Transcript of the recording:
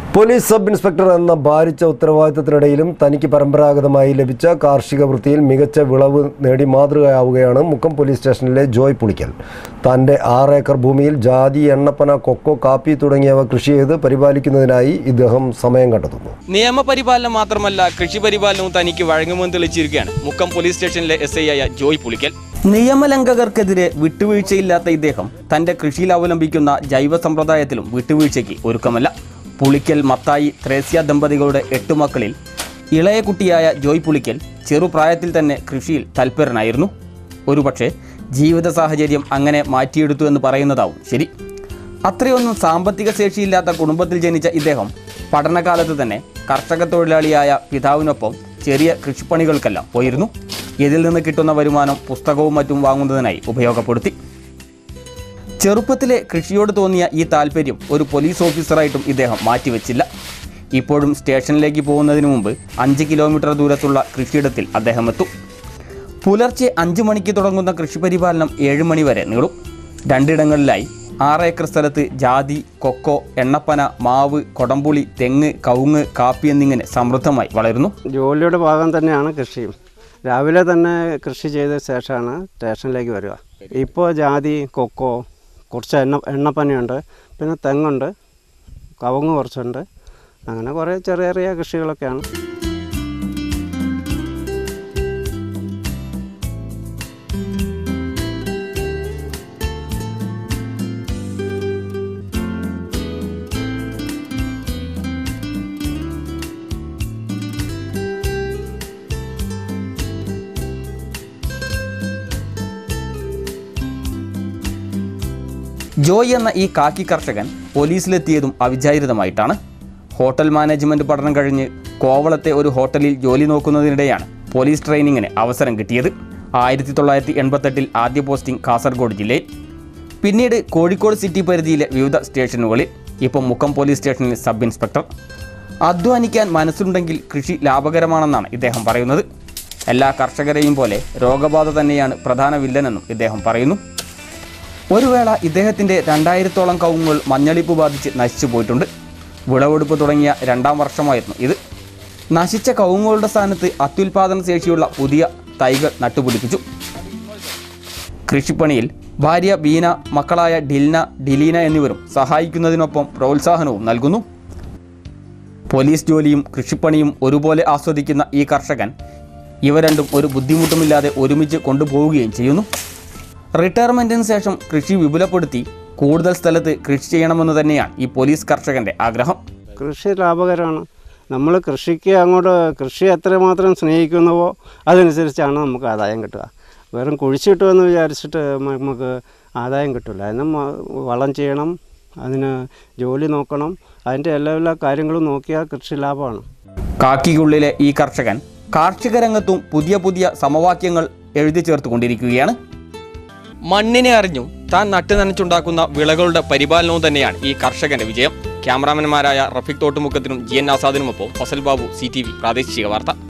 police sub inspector എന്ന ഭാരിച്ച ഉത്തരവാദിത്തത്തിനിടയിലും തനിക്ക് പരമ്പരാഗതമായി ലഭിച്ച കാർഷിക വൃത്തിയിൽ മികച്ച വിളവ് നേടി മാതൃകയാവുകയാണ് മുക്കം പോലീസ് സ്റ്റേഷനിലെ ജോയ് പുളിക്കൽ തൻ്റെ ആറ് ഏക്കർ ഭൂമിയിൽ ജാതി എണ്ണപ്പന കൊക്കോ കാപ്പി തുടങ്ങിയവ കൃഷി ചെയ്ത് പരിപാലിക്കുന്നതിനായി ഇദ്ദേഹം സമയം കണ്ടെത്തുന്നു നിയമപരിപാലനം മാത്രമല്ല കൃഷി പരിപാലനവും തനിക്ക് വഴങ്ങുമെന്ന് തെളിയിച്ചിരിക്കുകയാണ് മുക്കം പോലീസ് സ്റ്റേഷനിലെ എസ് ഐ ആയ ജോയ് പുളിക്കൽ നിയമലംഘകർക്കെതിരെ വിട്ടുവീഴ്ചയില്ലാത്ത ഇദ്ദേഹം തന്റെ കൃഷിയിൽ അവലംബിക്കുന്ന ജൈവ സമ്പ്രദായത്തിലും വിട്ടുവീഴ്ചയ്ക്ക് ഒരുക്കമല്ല പുളിക്കൽ മത്തായി ത്രേസ്യ ദമ്പതികളുടെ എട്ടു മക്കളിൽ ഇളയ കുട്ടിയായ ജോയ് പുളിക്കൽ ചെറുപ്രായത്തിൽ തന്നെ കൃഷിയിൽ തൽപരനായിരുന്നു ഒരുപക്ഷെ ജീവിത സാഹചര്യം അങ്ങനെ മാറ്റിയെടുത്തു എന്ന് പറയുന്നതാവും ശരി അത്രയൊന്നും സാമ്പത്തിക ശേഷിയില്ലാത്ത കുടുംബത്തിൽ ജനിച്ച ഇദ്ദേഹം പഠനകാലത്ത് തന്നെ കർഷക തൊഴിലാളിയായ പിതാവിനൊപ്പം ചെറിയ കൃഷിപ്പണികൾക്കെല്ലാം പോയിരുന്നു ഇതിൽ നിന്ന് കിട്ടുന്ന വരുമാനം പുസ്തകവും മറ്റും വാങ്ങുന്നതിനായി ഉപയോഗപ്പെടുത്തി ചെറുപ്പത്തിലെ കൃഷിയോട് തോന്നിയ ഈ താല്പര്യം ഒരു പോലീസ് ഓഫീസറായിട്ടും ഇദ്ദേഹം മാറ്റിവെച്ചില്ല ഇപ്പോഴും സ്റ്റേഷനിലേക്ക് പോകുന്നതിന് മുമ്പ് അഞ്ച് കിലോമീറ്റർ ദൂരത്തുള്ള കൃഷിയിടത്തിൽ അദ്ദേഹം എത്തും പുലർച്ചെ അഞ്ച് മണിക്ക് തുടങ്ങുന്ന കൃഷിപരിപാലനം ഏഴ് മണി വരെ നീളും രണ്ടിടങ്ങളിലായി ആറ് ഏക്കർ സ്ഥലത്ത് ജാതി കൊക്കോ എണ്ണപ്പന മാവ് കൊടംപുളി തെങ്ങ് കവുങ്ങ് കാപ്പി എന്നിങ്ങനെ സമൃദ്ധമായി വളരുന്നു ജോലിയുടെ ഭാഗം തന്നെയാണ് കൃഷിയും രാവിലെ തന്നെ കൃഷി ചെയ്ത ശേഷമാണ് സ്റ്റേഷനിലേക്ക് വരിക ഇപ്പോൾ ജാതി കൊക്കോ കുറച്ച് എണ്ണ എണ്ണപ്പനയുണ്ട് പിന്നെ തെങ്ങുണ്ട് കവുങ്ങ് കുറച്ചുണ്ട് അങ്ങനെ കുറേ ചെറിയ ചെറിയ കൃഷികളൊക്കെയാണ് ജോയ് എന്ന ഈ കാക്കി കർഷകൻ പോലീസിലെത്തിയതും അവിചാരിതമായിട്ടാണ് ഹോട്ടൽ മാനേജ്മെന്റ് പഠനം കഴിഞ്ഞ് കോവളത്തെ ഒരു ഹോട്ടലിൽ ജോലി നോക്കുന്നതിനിടെയാണ് പോലീസ് ട്രെയിനിങ്ങിന് അവസരം കിട്ടിയത് ആയിരത്തി തൊള്ളായിരത്തി എൺപത്തെട്ടിൽ ആദ്യ പോസ്റ്റിംഗ് കാസർഗോഡ് ജില്ലയിൽ പിന്നീട് കോഴിക്കോട് സിറ്റി പരിധിയിലെ വിവിധ സ്റ്റേഷനുകളിൽ ഇപ്പം മുക്കം പോലീസ് സ്റ്റേഷനിൽ സബ് ഇൻസ്പെക്ടർ അധ്വാനിക്കാൻ മനസ്സുണ്ടെങ്കിൽ കൃഷി ലാഭകരമാണെന്നാണ് ഇദ്ദേഹം പറയുന്നത് എല്ലാ കർഷകരെയും പോലെ രോഗബാധ തന്നെയാണ് പ്രധാന വില്ലനെന്നും ഇദ്ദേഹം പറയുന്നു ഒരു വേള ഇദ്ദേഹത്തിൻ്റെ രണ്ടായിരത്തോളം കവുങ്ങുകൾ മഞ്ഞളിപ്പ് ബാധിച്ച് നശിച്ചു പോയിട്ടുണ്ട് വിളവെടുപ്പ് തുടങ്ങിയ രണ്ടാം വർഷമായിരുന്നു ഇത് നശിച്ച കവുങ്ങുകളുടെ സ്ഥാനത്ത് അത്യുൽപാദന ശേഷിയുള്ള പുതിയ തൈകൾ നട്ടുപിടിപ്പിച്ചു കൃഷിപ്പണിയിൽ ഭാര്യ ബീന മക്കളായ ഡിൽന ഡിലീന എന്നിവരും സഹായിക്കുന്നതിനൊപ്പം പ്രോത്സാഹനവും നൽകുന്നു പോലീസ് ജോലിയും കൃഷിപ്പണിയും ഒരുപോലെ ആസ്വദിക്കുന്ന ഈ കർഷകൻ ഇവ രണ്ടും ഒരു ബുദ്ധിമുട്ടുമില്ലാതെ ഒരുമിച്ച് കൊണ്ടുപോവുകയും ചെയ്യുന്നു റിട്ടയർമെൻറ്റിന് ശേഷം കൃഷി വിപുലപ്പെടുത്തി കൂടുതൽ സ്ഥലത്ത് കൃഷി ചെയ്യണമെന്ന് തന്നെയാണ് ഈ പോലീസ് കർഷകന്റെ ആഗ്രഹം കൃഷി ലാഭകരമാണ് നമ്മൾ കൃഷിക്ക് അങ്ങോട്ട് കൃഷി എത്രമാത്രം സ്നേഹിക്കുന്നുവോ അതനുസരിച്ചാണ് നമുക്ക് ആദായം കിട്ടുക വെറും കുഴിച്ചിട്ടുമെന്ന് വിചാരിച്ചിട്ട് മ- നമുക്ക് ആദായം കിട്ടില്ല അതിന് മ- വളം ചെയ്യണം അതിന് ജോലി നോക്കണം അതിൻ്റെ എല്ലാ എല്ലാ കാര്യങ്ങളും നോക്കിയാൽ കൃഷി ലാഭമാണ് കാക്കിക്കുള്ളിലെ ഈ കർഷകൻ കാർഷിക രംഗത്തും പുതിയ പുതിയ സമവാക്യങ്ങൾ എഴുതി ചേർത്തുകൊണ്ടിരിക്കുകയാണ് മണ്ണിനെ അറിഞ്ഞും താൻ നട്ടു നനച്ചുണ്ടാക്കുന്ന വിളകളുടെ പരിപാലനവും തന്നെയാണ് ഈ കർഷകന്റെ വിജയം ക്യാമറാമാൻമാരായ റഫീഖ് തോട്ടുമുക്കത്തിനും ജി എൻ ആസാദിനുമൊപ്പം Fazal Babu C T V പ്രാദേശിക വാർത്ത